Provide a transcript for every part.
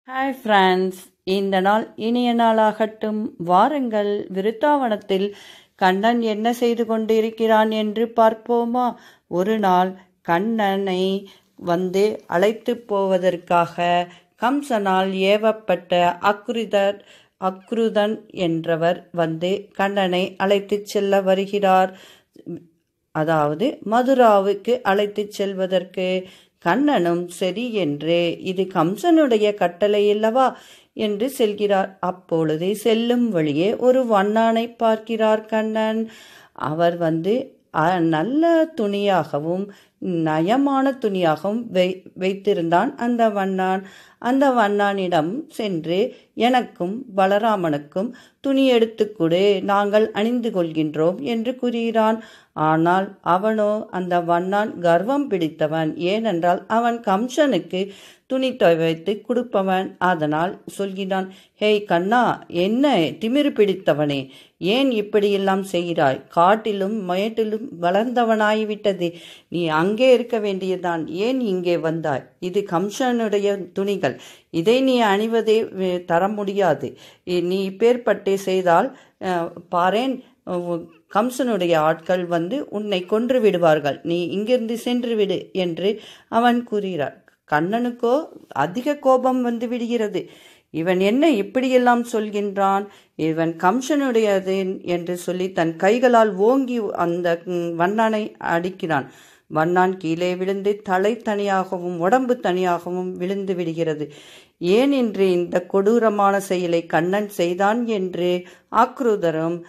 hi friends இந்த நாள் இனிய நாளாகட்டும் வாருங்கள் விருத்தாவனத்தில் கண்ணன் என்ன செய்து கொண்டிருக்கிறான் என்று பார்ப்போமா ஒரு நாள் கண்ணனை வந்து அழைத்து போவதற்காக கம்சனால் ஏவப்பட்ட அக்ருதர் அக்ருதன் என்றவர் வந்து கண்ணனை அழைத்துச் செல்ல வருகிறார் அதாவது மதுராவுக்கு அழைத்துச் செல்வதற்கு கண்ணனும் சரி என்று இது கம்சனுடைய கட்டளை அல்லவா என்று செல்கிறார் அப்பொழுது செல்லும் வழியே ஒரு வண்ணானை பார்க்கிறார் கண்ணன் அவர் வந்து அ- நல்ல துணியாகவும் நயமான துணியாகவும் வை வைத்திருந்தான் அந்த வண்ணான் அந்த வண்ணானிடம் சென்று எனக்கும் பலராமனுக்கும் துணி எடுத்துக் கொடு நாங்கள் அணிந்து கொள்கின்றோம் என்று கூறுகிறான் ஆனால் அவனோ அந்த வண்ணான் கர்வம் பிடித்தவன் ஏனென்றால் அவன் கம்சனுக்கு துணி துவைத்து கொடுப்பவன் அதனால் சொல்கிறான் ஹேய் கண்ணா என்ன திமிரு பிடித்தவனே ஏன் இப்படியெல்லாம் செய்கிறாய் காட்டிலும் மேட்டிலும் வளர்ந்தவனாகிவிட்டது நீ அங்கே இருக்க வேண்டியதுதான் ஏன் இங்கே வந்தாய் இது கம்சனுடைய துணிகள் இதை நீ அணிவதே அஹ், தர முடியாது இ- நீ இப்பேற்பட்டே செய்தால் அஹ், பாரேன் அஹ், கம்சனுடைய ஆட்கள் வந்து உன்னை கொன்று விடுவார்கள் நீ இங்கிருந்து சென்று விடு என்று அவன் கூறுகிறார் கண்ணனுக்கோ அதிக கோபம் வந்து விடுகிறது இவன் என்ன இப்படியெல்லாம் சொல்கின்றான் இவன் கம்சனுடையது என்று சொல்லி தன் கைகளால் ஓங்கி அந்த ம், வண்ணானை அடிக்கிறான் வண்ணான் கீழே விழுந்து தலை தனியாகவும் உடம்பு தனியாகவும் விழுந்து விடுகிறது ஏன் என்று இந்த கொடூரமான செயலை கண்ணன் செய்தான் என்று ஆக்ருதரும்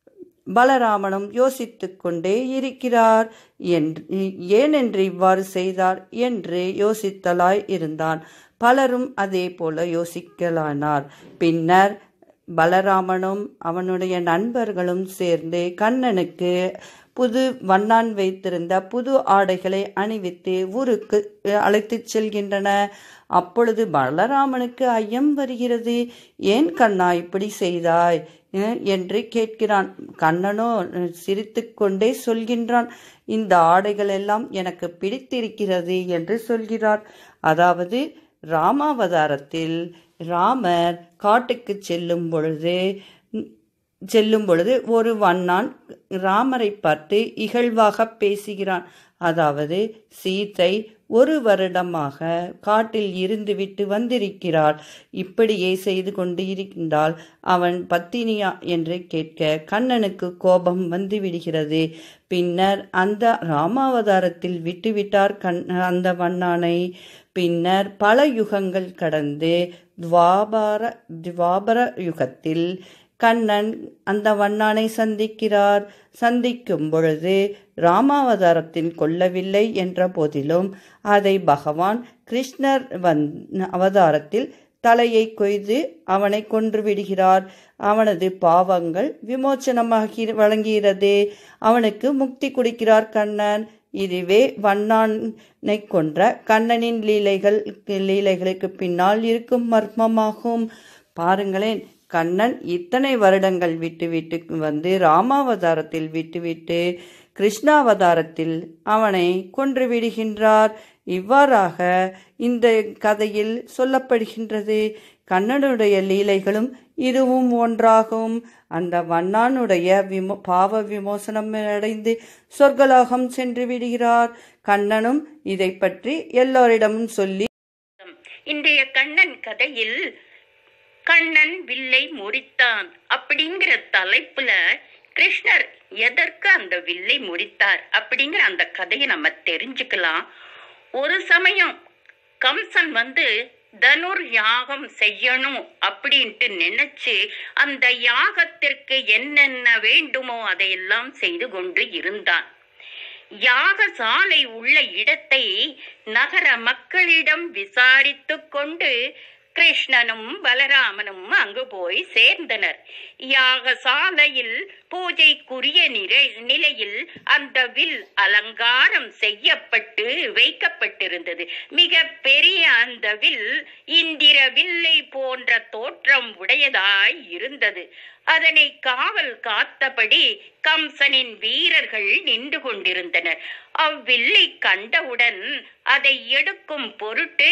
பலராமனும் யோசித்துக் கொண்டே இருக்கிறார் என்று ஏனென்று இவ்வாறு செய்தார் என்று யோசித்தலாய் இருந்தான் பலரும் அதே போல யோசிக்கலானார் பின்னர் பலராமனும் அவனுடைய நண்பர்களும் சேர்ந்து கண்ணனுக்கு புது வண்ணான் வைத்திருந்த புது ஆடைகளை அணிவித்து ஊருக்கு அழைத்துச் செல்கின்றன அப்பொழுது பலராமனுக்கு ஐயம் வருகிறது ஏன் கண்ணா இப்படி செய்தாய் அஹ் என்று கேட்கிறான் கண்ணனோ அஹ், சிரித்துக்கொண்டே சொல்கின்றான் இந்த ஆடைகள் எல்லாம் எனக்கு பிடித்திருக்கிறது என்று சொல்கிறார் அதாவது ராமாவதாரத்தில் ராமர் காட்டுக்கு செல்லும் பொழுது செல்லும் பொழுது ஒரு வண்ணான் ராமரை பார்த்து இகழ்வாக பேசுகிறான் அதாவது சீதை ஒரு வருடமாக காட்டில் இருந்துவிட்டு வந்திருக்கிறாள் இப்படியே செய்து கொண்டு இருக்கின்றால் அவன் பத்தினியா என்று கேட்க கண்ணனுக்கு கோபம் வந்து விடுகிறது பின்னர் அந்த ராமாவதாரத்தில் விட்டுவிட்டார் கண் அந்த வண்ணானை பின்னர் பல யுகங்கள் கடந்து துவாபார துவாபர யுகத்தில் கண்ணன் அந்த வண்ணானை சந்திக்கிறார் சந்திக்கும் பொழுது ராமாவதாரத்தில் கொல்லவில்லை என்ற போதிலும் அதை பகவான் கிருஷ்ணர் வந் அவதாரத்தில் தலையை கொய்து அவனை கொன்று விடுகிறார் அவனது பாவங்கள் விமோச்சனமாகி வழங்குகிறது அவனுக்கு முக்தி கொடுக்கிறார் கண்ணன் இதுவே வண்ணானை கொன்ற கண்ணனின் லீலைகள் லீலைகளுக்கு பின்னால் இருக்கும் மர்மமாகும் பாருங்களேன் கண்ணன் இத்தனை வருடங்கள் விட்டுவிட்டு வந்து ராமாவதாரத்தில் விட்டுவிட்டு கிருஷ்ணாவதாரத்தில் அவனை கொன்று விடுகின்றார் இவ்வாறாக இந்த கதையில் சொல்லப்படுகின்றது கண்ணனுடைய லீலைகளும் இதுவும் ஒன்றாகும் அந்த வண்ணானுடைய விமோ பாவ விமோசனம் அடைந்து சொர்க்கலோகம் சென்று விடுகிறார் கண்ணனும் இதை பற்றி எல்லோரிடமும் சொல்லி இன்றைய கண்ணன் கதையில் கண்ணன் வில்லை முறித்தான் அப்படிங்கிற தலைப்புல கிருஷ்ணர் எதற்கு அந்த வில்லை முறித்தார் அப்படிங்கிற அந்த கதையை நம்ம தெரிஞ்சுக்கலாம் ஒரு சமயம் கம்சன் வந்து தனுர் யாகம் செய்யணும் அப்படின்ட்டு நினைச்சு அந்த யாகத்திற்கு என்னென்ன வேண்டுமோ அதையெல்லாம் செய்து கொண்டு இருந்தான் யாகசாலை உள்ள இடத்தை நகர மக்களிடம் விசாரித்துக் கொண்டு கிருஷ்ணனும் பலராமனும் அங்கு போய் சேர்ந்தனர் யாகசாலையில் பூஜைக்குரிய நிறை நிலையில் அந்த வில் அலங்காரம் செய்யப்பட்டு வைக்கப்பட்டிருந்தது மிக பெரிய அந்த வில் இந்திர வில்லை போன்ற தோற்றம் உடையதாய் இருந்தது அதனை காவல் காத்தபடி கம்சனின் வீரர்கள் நின்று கொண்டிருந்தனர் அவ்வில்லை கண்டவுடன் அதை எடுக்கும் பொருட்டு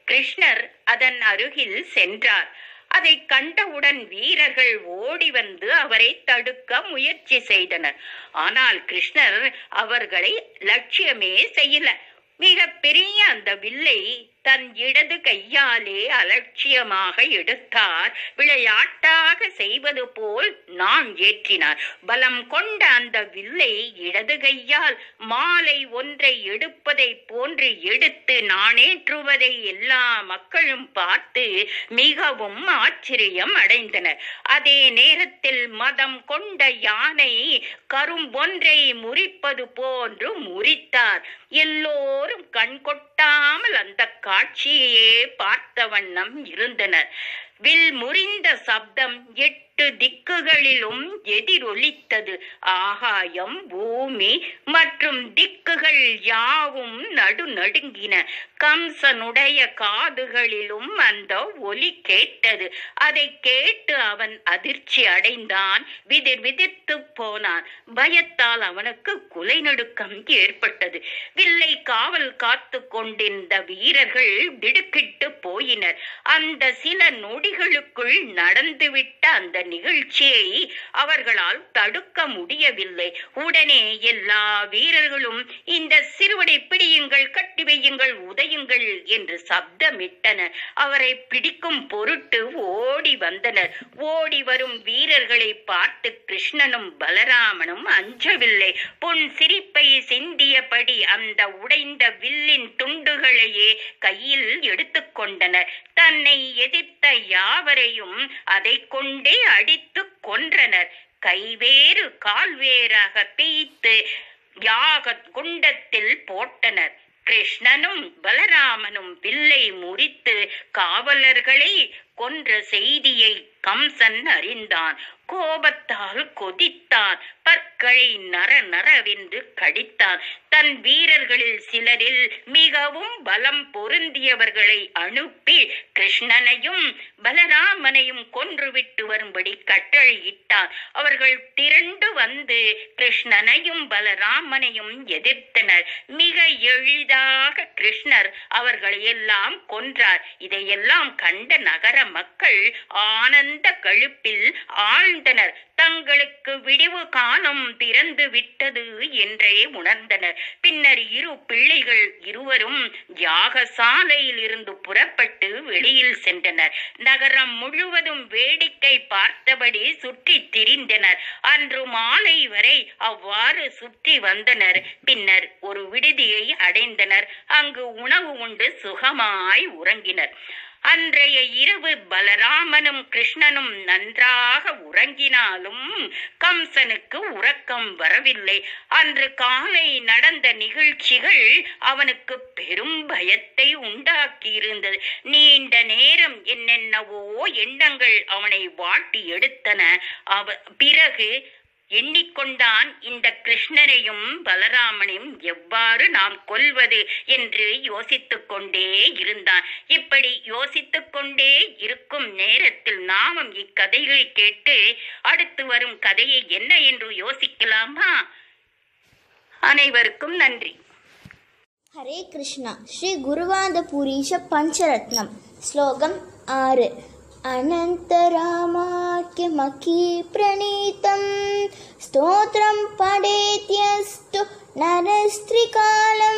கிருஷ்ணர் அதன் அருகில் சென்றார் அதை கண்டவுடன் வீரர்கள் ஓடி வந்து அவரை தடுக்க முயற்சி செய்தனர் ஆனால் கிருஷ்ணர் அவர்களை லட்சியமே செய்யல மிக பெரிய அந்த வில்லை தன் இடது கையாலே அலட்சியமாக எடுத்தார் விளையாட்டாக செய்வது போல் நான் ஏற்றினார் பலம் கொண்ட அந்த வில்லை இடது கையால் மாலை ஒன்றை எடுப்பதை போன்று எடுத்து நானேற்றுவதை எல்லா மக்களும் பார்த்து மிகவும் ஆச்சரியம் அடைந்தனர் அதே நேரத்தில் மதம் கொண்ட யானை கரும்பொன்றை முறிப்பது போன்று முறித்தார் எல்லோரும் கண் கொட்டாமல் அந்த காட்சியையே பார்த்த வண்ணம் இருந்தனர் வில் முறிந்த சப்தம் எட்டு திக்குகளிலும் எதிரொலித்தது ஆகாயம் பூமி மற்றும் திக்குகள் யாவும் நடு நடுங்கின கம்சனுடைய காதுகளிலும் அந்த ஒலி கேட்டது அதை கேட்டு அவன் அதிர்ச்சி அடைந்தான் விதிர் விதிர்த்து போனான் பயத்தால் அவனுக்கு குலை நடுக்கம் ஏற்பட்டது வில்லை காவல் காத்து கொண்டிருந்த வீரர்கள் திடுக்கிட்டு போயினர் அந்த சில நொடிகளுக்குள் நடந்துவிட்ட அந்த நிகழ்ச்சியை அவர்களால் தடுக்க முடியவில்லை உடனே எல்லா வீரர்களும் இந்த சிறுவனை பிடியுங்கள் கட்டி வையுங்கள் உதையுங்கள் என்று சப்தமிட்டனர் அவரை பிடிக்கும் பொருட்டு ஓடி வந்தனர் ஓடி வரும் வீரர்களை பார்த்து கிருஷ்ணனும் பலராமனும் அஞ்சவில்லை பொன் சிரிப்பை சிந்தியபடி அந்த உடைந்த வில்லின் துண்டுகளையே கையில் எடுத்துக்கொண்டனர் தன்னை எதிர்த்த யாவரையும் அதை கொண்டே அடித்து கொன்றனர் கைவேறு கால்வேறாக பிய்த்து யாக குண்டத்தில் போட்டனர் கிருஷ்ணனும் பலராமனும் வில்லை முறித்து காவலர்களை கொன்ற செய்தியை கம்சன் அறிந்தான் கோபத்தால் கொதித்தான் பற்களை நர நரவென்று கடித்தான் தன் வீரர்களில் சிலரில் மிகவும் பலம் பொருந்தியவர்களை அனுப்பி கிருஷ்ணனையும் பலராமனையும் கொன்றுவிட்டு வரும்படி கட்டளையிட்டான் அவர்கள் திரண்டு வந்து கிருஷ்ணனையும் பலராமனையும் எதிர்த்தனர் மிக எளிதாக கிருஷ்ணர் அவர்களை எல்லாம் கொன்றார் இதையெல்லாம் கண்ட நகர மக்கள் ஆனந்த கழுப்பில் ஆழ்ந்தனர் தங்களுக்கு விடிவு காலம் பிறந்து விட்டது என்றே உணர்ந்தனர் பின்னர் இரு பிள்ளைகள் இருவரும் யாகசாலையில் இருந்து புறப்பட்டு வெளியில் சென்றனர் நகரம் முழுவதும் வேடிக்கை பார்த்தபடி சுற்றி திரிந்தனர் அன்று மாலை வரை அவ்வாறு சுற்றி வந்தனர் பின்னர் ஒரு விடுதியை அடைந்தனர் அங்கு உணவு உண்டு சுகமாய் உறங்கினர் அன்றைய இரவு பலராமனும் கிருஷ்ணனும் நன்றாக உறங்கினாலும் கம்சனுக்கு உறக்கம் வரவில்லை அன்று காலை நடந்த நிகழ்ச்சிகள் அவனுக்கு பெரும் பயத்தை உண்டாக்கியிருந்தது நீண்ட நேரம் என்னென்னவோ எண்ணங்கள் அவனை வாட்டி எடுத்தன அவ பிறகு எண்ணிக்கொண்டான் இந்த கிருஷ்ணரையும் பலராமனையும் எவ்வாறு நாம் கொல்வது என்று யோசித்துக் கொண்டே இருந்தான் இப்படி யோசித்துக் கொண்டே இருக்கும் நேரத்தில் நாமும் இக்கதைகளை கேட்டு அடுத்து வரும் கதையை என்ன என்று யோசிக்கலாமா அனைவருக்கும் நன்றி ಹರೇ ಕೃಷ್ಣ ಶ್ರೀ ಗುರುವಾದ ಪುರೀಶ ಪಂಚರತ್ನಂ ಶ್ಲೋಕಂ ಆರು ಅನಂತರಾಮಾಖ್ಯಮಖಿ ಪ್ರಣೀತಂ ಸ್ತೋತ್ರಂ ಪಡೇತ್ಯಸ್ತು ನರಸ್ತ್ರಿಕಾಲಂ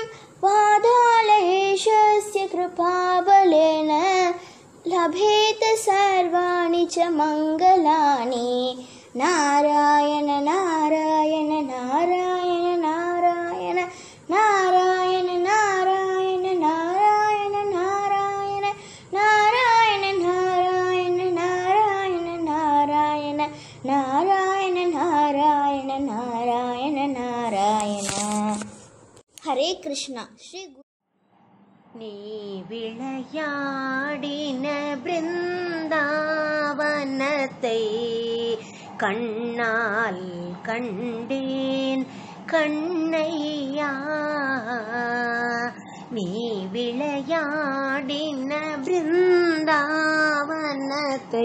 ಪಾದಾಲಯೇಶಸ್ಯ ಕೃಪಾಬಲೇನ ಲಭೇತ ಸರ್ವಾಣಿ ಚ ಮಂಗಲಾನಿ ನಾರಾಯಣ ನಾರಾಯಣ ನಾರಾಯಣ ನಾರಾಯಣ ನಾರಾಯಣ ನಾರಾಯಣ ನಾರಾಯಣ ನಾರಾಯಣ ನಾರಾಯಣ ನಾರಾಯಣ ನಾರಾಯಣ ನಾರಾಯಣ ನಾರಾಯಣ ನಾರಾಯಣ ನಾರಾಯಣ ನಾರಾಯಣ ಹರೇ ಕೃಷ್ಣ ಶ್ರೀ ಗು- நீ விளையாடின பிருந்தாவனத்தை கண்ணால் கண்டேன் கண்ணையா நீ விளையாடின பிருந்தாவனத்தை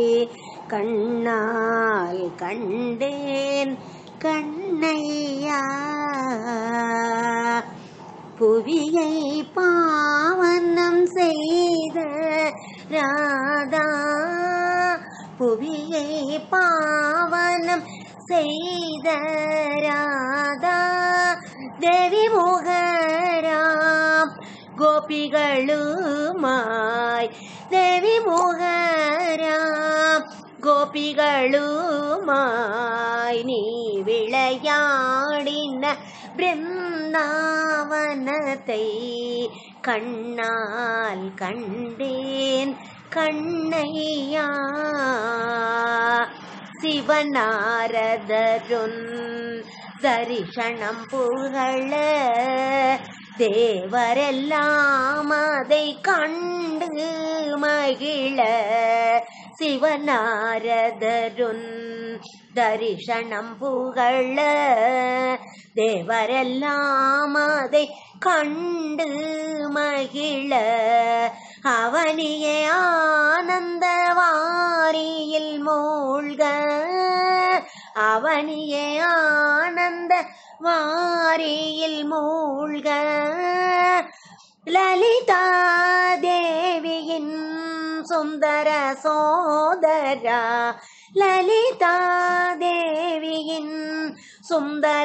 கண்ணால் கண்டேன் கண்ணையா புவியை பாவனம் செய்த ராதா புவியை பாவனம் செய்த ராதா தேவி முகராம் கோபிகளுமாய் தேவி முகராம் கோபிகளுமாய் நீ விளையாடின பிருந்தாவனத்தை கண்ணால் கண்டேன் கண்ணையா சிவநாரதருன் தரிசனம் புகழ தேவரெல்லாம் அதை கண்டு மகிழ சிவநாரதருன் தரிசனம் புகழ தேவரெல்லாம் அதை கண்டு மகிழ அவனியே ஆனந்த வாரியில் மூழ்க அவனியே ஆனந்த வாரியில் மூழ்க லலிதா தேவியின் சுந்தர சோதரா லலிதா தேவியின் சுந்தர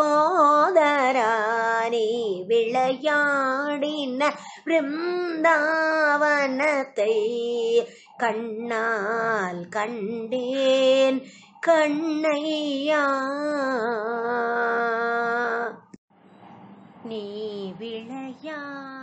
சோதரானி விளையாடின பிருந்தாவனத்தை கண்ணால் கண்டேன் கண்ணையா நீ விளையா